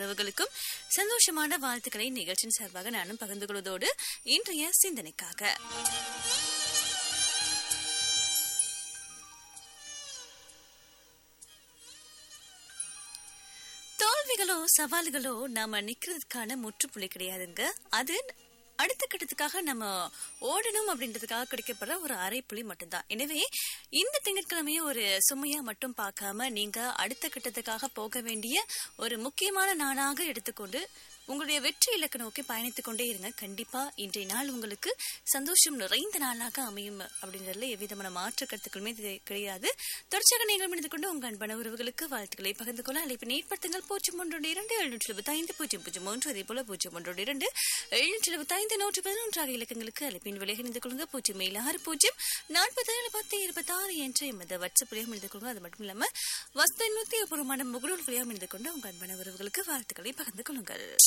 உறவுகளுக்கும் சந்தோஷமான வாழ்த்துக்களை நிகழ்ச்சியின் சார்பாக நானும் பகிர்ந்து கொள்வதோடு இன்றைய சிந்தனைக்காக தோல்விகளோ சவால்களோ நாம நிக்கிறதுக்கான முற்றுப்புள்ளி கிடையாதுங்க அது அடுத்த கட்டத்துக்காக நம்ம ஓடணும் அப்படின்றதுக்காக கிடைக்கப்படுற ஒரு அரை புள்ளி மட்டும்தான் எனவே இந்த திங்கட்கிழமையை ஒரு சுமையா மட்டும் பார்க்காம நீங்க அடுத்த கட்டத்துக்காக போக வேண்டிய ஒரு முக்கியமான நாளாக எடுத்துக்கொண்டு உங்களுடைய வெற்றி இலக்கு நோக்கி பயணித்துக் கொண்டே இருங்க கண்டிப்பா இன்றைய நாள் உங்களுக்கு சந்தோஷம் நிறைந்த நாளாக அமையும் அப்படின்றதுல எவ்விதமான மாற்று கருத்துக்களுமே தெ- கிடையாது தொடர்ச்சியாக நீங்கள் முடிந்து கொண்டு உங்கள் அன்பான உறவுகளுக்கு வாழ்த்துக்களை பகிர்ந்து கொள்ள அழைப்பு ஏற்படுத்துங்கள் பூஜ்ஜியம் ஒன்றோடு இரண்டு எழுநூற்றி எழுபத்தி ஐந்து பூஜ்ஜியம் பூஜ்ஜியம் ஒன்று அதே போல பூஜ்ஜியம் ஒன்றோடு இரண்டு எழுநூற்றி எழுபத்தி ஐந்து நூற்றி பதினொன்றாக இலக்கங்களுக்கு அழைப்பின் விலை இணைந்து கொள்ளுங்க பூஜ்ஜியம் ஏழு ஆறு பூஜ்ஜியம் நாற்பது ஏழு பத்து இருபத்தி ஆறு என்ற எமது வாட்ஸ்அப் வழியாக இணைந்து கொள்ளுங்க அது மட்டும் இல்லாம வஸ்து நூத்தி அபூர்வமான முகநூல் வழியாக இணைந்து கொண்டு உங்கள் அன்பான உறவுகளுக்கு வாழ்த்துக்களை பகிர்ந்து கொள்ளுங்கள்